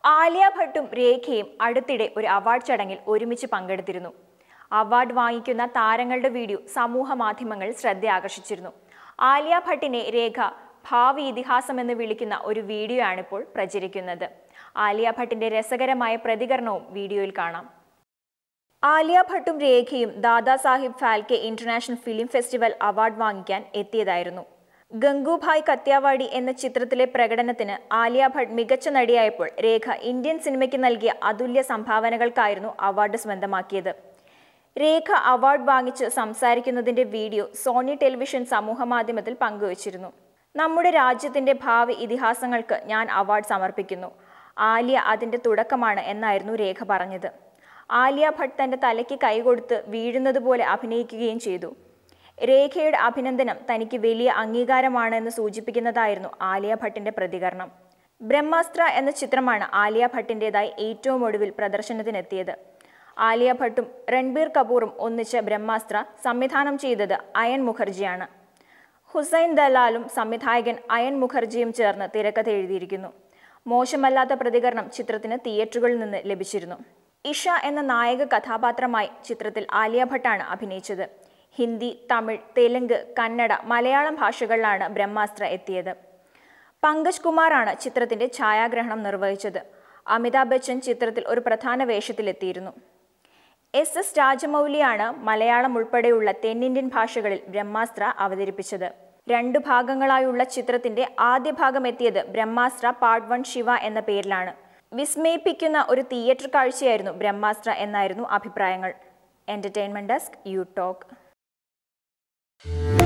ആലിയ ഭട്ടും രേഖയും അടുത്തിടെ ഒരു അവാർഡ് ചടങ്ങിൽ ഒരുമിച്ച് പങ്കെടുത്തിരുന്നു അവാർഡ് വാങ്ങിക്കുന്ന താരങ്ങളുടെ വീഡിയോ സമൂഹ മാധ്യമങ്ങളിൽ ശ്രദ്ധ ആകർഷിച്ചിരുന്നു ആലിയ ഭട്ടിനെ രേഖ ഭാവി ഇതിഹാസം എന്ന് വിളിക്കുന്ന ഒരു വീഡിയോ ആണിപ്പോൾ പ്രചരിക്കുന്നത് ആലിയ ഭട്ടിന്റെ രസകരമായ പ്രതികരണവും വീഡിയോയിൽ കാണാം ആലിയ ഭട്ടും രേഖയും Dada Saheb Phalke international film festival award വാങ്ങിക്കാൻ എത്തിയതായിരുന്നു ഗംഗുഭായ് കത്യാവാടി എന്ന ചിത്രത്തിലെ പ്രകടനത്തിന് ആലിയ ഭട്ട് മികച്ച നടിയായപ്പോൾ രേഖ ഇന്ത്യൻ സിനിമയ്ക്ക് നൽകിയ അതുല്യ സംഭാവനകൾക്കായിരുന്നു അവാർഡ് സ്വന്തമാക്കിയത് രേഖ അവാർഡ് വാങ്ങിച്ച് സംസാരിക്കുന്നതിന്റെ വീഡിയോ സോണി ടെലിവിഷൻ സമൂഹമാധ്യമത്തിൽ പങ്കുവച്ചിരുന്നു നമ്മുടെ രാജ്യത്തിന്റെ ഭാവി ഇതിഹാസങ്ങൾക്ക് ഞാൻ അവാർഡ് സമർപ്പിക്കുന്നു ആലിയ അതിന്റെ തുടക്കമാണ് എന്നായിരുന്നു രേഖ പറഞ്ഞത് ആലിയ ഭട്ട് തന്റെ തലയ്ക്ക് കൈകൊടുത്ത് വീഴുന്നത് പോലെ അഭിനയിക്കുകയും ചെയ്തു രേഖയുടെ അഭിനന്ദനം തനിക്ക് വലിയ അംഗീകാരമാണെന്ന് സൂചിപ്പിക്കുന്നതായിരുന്നു ആലിയ ഭട്ടിന്റെ പ്രതികരണം ബ്രഹ്മാസ്ത്ര എന്ന ചിത്രമാണ് ആലിയ ഭട്ടിൻ്റെതായി ഏറ്റവും ഒടുവിൽ പ്രദർശനത്തിനെത്തിയത് ആലിയ ഭട്ടും രൺബീർ കപൂറും ഒന്നിച്ച് ബ്രഹ്മാസ്ത്ര സംവിധാനം ചെയ്തത് അയൻ മുഖർജിയാണ് ഹുസൈൻ ദലാലും സംവിധായകൻ അയൻ മുഖർജിയും ചേർന്ന് തിരക്കഥ എഴുതിയിരിക്കുന്നു മോശമല്ലാത്ത പ്രതികരണം ചിത്രത്തിന് തിയേറ്ററുകളിൽ നിന്ന് ലഭിച്ചിരുന്നു ഇഷ എന്ന നായക കഥാപാത്രമായി ചിത്രത്തിൽ ആലിയ ഭട്ടാണ് അഭിനയിച്ചത് ഹിന്ദി തമിഴ് തെലുങ്ക് കന്നഡ മലയാളം ഭാഷകളിലാണ് ബ്രഹ്മാസ്ത്ര എത്തിയത് പങ്കജ് കുമാറാണ് ചിത്രത്തിന്റെ ഛായാഗ്രഹണം നിർവഹിച്ചത് അമിതാഭ് ബച്ചൻ ചിത്രത്തിൽ ഒരു പ്രധാന വേഷത്തിലെത്തിയിരുന്നു എസ് എസ് രാജമൗലിയാണ് മലയാളം ഉൾപ്പെടെയുള്ള തെന്നിന്ത്യൻ ഭാഷകളിൽ ബ്രഹ്മാസ്ത്ര അവതരിപ്പിച്ചത് രണ്ടു ഭാഗങ്ങളായുള്ള ചിത്രത്തിന്റെ ആദ്യ ഭാഗം എത്തിയത് ബ്രഹ്മാസ്ത്ര പാർട്ട് വൺ ശിവ എന്ന പേരിലാണ് വിസ്മയിപ്പിക്കുന്ന ഒരു തിയേറ്റർ കാഴ്ചയായിരുന്നു ബ്രഹ്മാസ്ത്ര എന്നായിരുന്നു അഭിപ്രായങ്ങൾ എന്റർടൈൻമെന്റ് ഡെസ്ക് യു ടോക്ക്